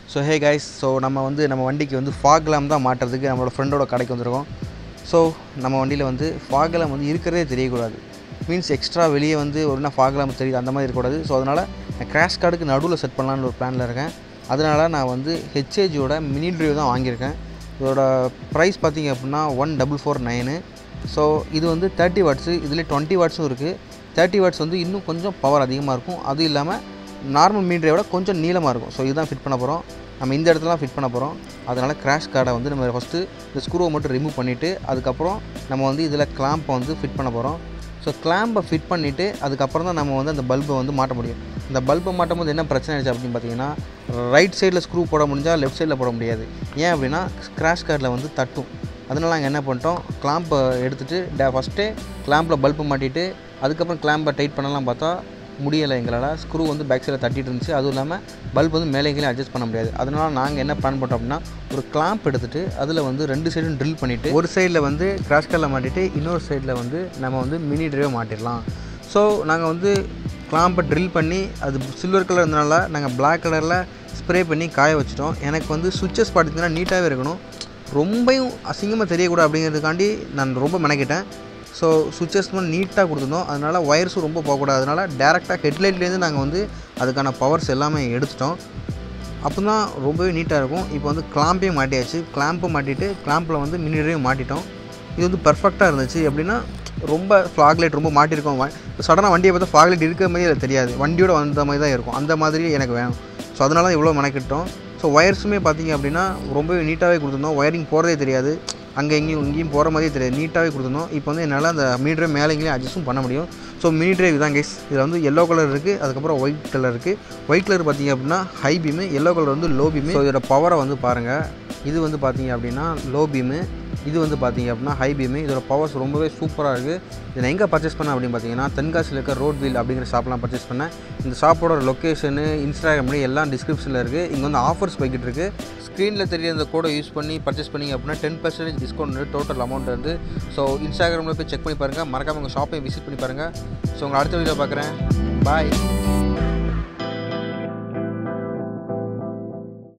so hey guys so நம்ம வந்து நம்ம வண்டிக்கு வந்து ஃபாக் லேம்ப் தான் மாட்டுறதுக்கு நம்மளோட ஃப்ரெண்டோட கடைக்கு வந்திருக்கோம் ஸோ நம்ம வண்டியில் வந்து ஃபாக் லேம்ப் வந்து இருக்கிறதே தெரியக்கூடாது மீன்ஸ் எக்ஸ்ட்ரா வெளியே வந்து ஒரு ஃபாக் லேம்ப் தெரியுது அந்த மாதிரி இருக்கக்கூடாது ஸோ அதனால் நான் கிராஷ் கார்டுக்கு நடுவில் செட் பண்ணலான்னு ஒரு பிளானில் இருக்கேன் அதனால் நான் வந்து ஹெச்ஏஜியோட மினி ட்ரைவ் தான் வாங்கியிருக்கேன் இதோட ப்ரைஸ் பார்த்தீங்க அப்படின்னா one double four nine so இது வந்து தேர்ட்டி வாட்ஸு இதில் டுவெண்ட்டி வாட்ஸும் இருக்குது தேர்ட்டி வாட்ஸ் வந்து இன்னும் கொஞ்சம் பவர் அதிகமாக இருக்கும் அதுவும் இல்லாமல் நார்மல் மீட்டரை விட கொஞ்சம் நீளமாக இருக்கும் ஸோ இதுதான் ஃபிட் பண்ண போகிறோம் நம்ம இந்த இடத்துல ஃபிட் பண்ண போகிறோம் அதனால் கிராஷ் கார்டை வந்து நம்ம ஃபஸ்ட்டு இந்த ஸ்க்ரூவை மட்டும் ரிமூவ் பண்ணிவிட்டு அதுக்கப்புறம் நம்ம வந்து இதில் கிளாம்பை வந்து ஃபிட் பண்ண போகிறோம் ஸோ கிளாம்பை ஃபிட் பண்ணிவிட்டு அதுக்கப்புறம் தான் நம்ம வந்து அந்த பல்பை வந்து மாட்ட முடியும் இந்த பல்பை மாட்டும் போது என்ன பிரச்சனை ஆயிடுச்சு அப்படின்னு பார்த்தீங்கன்னா ரைட் சைடில் ஸ்க்ரூ போட முடிஞ்சால் லெஃப்ட் சைடில் போட முடியாது ஏன் அப்படின்னா கிராஷ் கார்டில் வந்து தட்டும் அதனால் நாங்கள் என்ன பண்ணிட்டோம் கிளாம்பை எடுத்துகிட்டு டே ஃபஸ்ட்டே கிளாம்பில் பல்பு மாட்டிட்டு அதுக்கப்புறம் கிளாம்பை டைட் பண்ணலாம் பார்த்தா முடியலை எங்களால் ஸ்க்ரூ வந்து பேக் சைடில் தட்டிட்டு இருந்துச்சு அதுவும் இல்லாமல் பல்ப் வந்து மேலே கீழே அட்ஜஸ்ட் பண்ண முடியாது அதனால் நாங்கள் என்ன பிளான் பண்ணோம் அப்படின்னா ஒரு கிளாம்ப் எடுத்துகிட்டு அதில் வந்து ரெண்டு சைடும் ட்ரில் பண்ணிவிட்டு ஒரு சைடில் வந்து கிராஷ் காரில் மாட்டிட்டு இன்னொரு சைடில் வந்து நம்ம வந்து மினி ட்ரைவை மாட்டிடலாம் ஸோ நாங்கள் வந்து கிளாம்பை ட்ரில் பண்ணி அது சில்வர் கலர் இருந்தனால நாங்கள் பிளாக் கலரில் ஸ்ப்ரே பண்ணி காய வச்சிட்டோம் எனக்கு வந்து சுவிச்சஸ் பார்த்தீங்கன்னா நீட்டாகவே இருக்கணும் ரொம்பவும் அசிங்கமாக தெரியக்கூடாது அப்படிங்கிறதுக்காண்டி நான் ரொம்ப மெனக்கிட்டேன் ஸோ சுவிச்சஸ் வந்து நீட்டாக கொடுத்துருந்தோம் அதனால் ஒயர்ஸும் ரொம்ப போகக்கூடாது அதனால் டேரெக்டாக ஹெட்லைட்லேருந்து நாங்கள் வந்து அதுக்கான பவர்ஸ் எல்லாமே எடுத்துட்டோம் அப்போ தான் ரொம்பவே நீட்டாக இருக்கும் இப்போ வந்து கிளாம்பையும் மாட்டியாச்சு கிளாம்பை மாட்டிட்டு கிளாம்பில் வந்து மினிடையும் மாட்டிட்டோம் இது வந்து பர்ஃபெக்டாக இருந்துச்சு எப்படின்னா ரொம்ப ஃப்ளாக் லைட் ரொம்ப மாட்டியிருக்கோம் சடனாக வண்டியை பார்த்தா ஃப்ளாக் லைட் இருக்கிற மாதிரி எனக்கு தெரியாது வண்டியோட வந்த மாதிரி தான் இருக்கும் அந்த மாதிரி எனக்கு வேணும் ஸோ அதனால தான் இவ்வளோ மெனக்கிட்டோம் ஸோ ஒயர்ஸுமே பார்த்தீங்க அப்படின்னா ரொம்பவே நீட்டாகவே கொடுத்துருந்தோம் ஒயரிங் போகிறதே தெரியாது அங்கே எங்கேயும் இங்கேயும் போகிற மாதிரியே தெரியாது நீட்டாகவே கொடுத்துருந்தோம் இப்போ வந்து என்னால் அந்த மீட்ரை மேலே எங்கேயும் அட்ஜஸ்ட்டும் பண்ண முடியும் ஸோ மினி டிரைவ் தான் கேஸ் இதில் வந்து எல்லோ கலர் இருக்குது அதுக்கப்புறம் ஒயிட் கலர் இருக்குது ஒயிட் கலர் பார்த்தீங்க அப்படின்னா ஹை பீமு எல்லோ கலர் வந்து லோ பீமு ஸோ இதோட பவரை வந்து பாருங்கள் இது வந்து பார்த்தீங்க அப்படின்னா லோ பீமு இது வந்து பார்த்தீங்க அப்படின்னா ஹை பீமு இதோட பவர்ஸ் ரொம்பவே சூப்பராக இருக்குது இதை நான் எங்கே பர்ச்சேஸ் பண்ணேன் அப்படின்னு பார்த்தீங்கன்னா தென்காசியில் இருக்க ரோட் வீல் அப்படிங்கிற ஷாப்லாம் பர்ச்சேஸ் பண்ணேன் இந்த ஷாப்போட லொக்கேஷனு இன்ஸ்டாகிராம்ல எல்லாம் டிஸ்கிரிப்ஷனில் இருக்குது இங்கே வந்து ஆஃபர்ஸ் போய்கிட்டு இருக்குது ஸ்க்ரீனில் தெரிய அந்த கோடை யூஸ் பண்ணி பர்ச்சேஸ் பண்ணிங்க அப்படின்னா ten percentage discount total amount வந்து ஸோ இன்ஸ்டாகிராமில் போய் செக் பண்ணி பாருங்கள் மறக்காம உங்கள் ஷாப்பை விசிட் பண்ணி பாருங்கள் ஸோ உங்களை அடுத்த வீடியோ பார்க்குறேன் பாய்